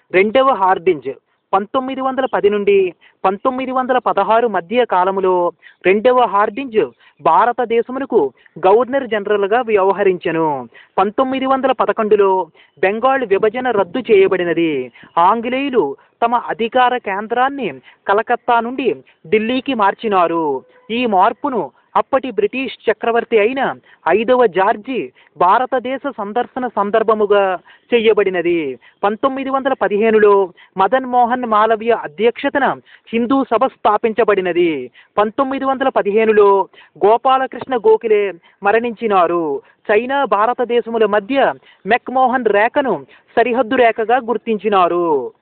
రెండవ హార్డింజ్ పంతొమ్మిది వందల పది నుండి పంతొమ్మిది వందల పదహారు మధ్య కాలములో రెండవ హార్డింజ్ భారతదేశమునకు గవర్నర్ జనరల్గా వ్యవహరించెను పంతొమ్మిది వందల పదకొండులో బెంగాల్ విభజన రద్దు చేయబడినది ఆంగ్లేయులు తమ అధికార కేంద్రాన్ని కలకత్తా నుండి ఢిల్లీకి మార్చినారు ఈ మార్పును అప్పటి బ్రిటిష్ చక్రవర్తి అయిన ఐదవ జార్జి భారతదేశ సందర్శన సందర్భముగా చేయబడినది పంతొమ్మిది వందల పదిహేనులో మదన్ మోహన్ మాలవ్య అధ్యక్షతన హిందూ సభ స్థాపించబడినది పంతొమ్మిది వందల పదిహేనులో గోపాలకృష్ణ గోఖలే మరణించినారు చైనా భారతదేశముల మధ్య మెక్మోహన్ రేఖను సరిహద్దు రేఖగా గుర్తించినారు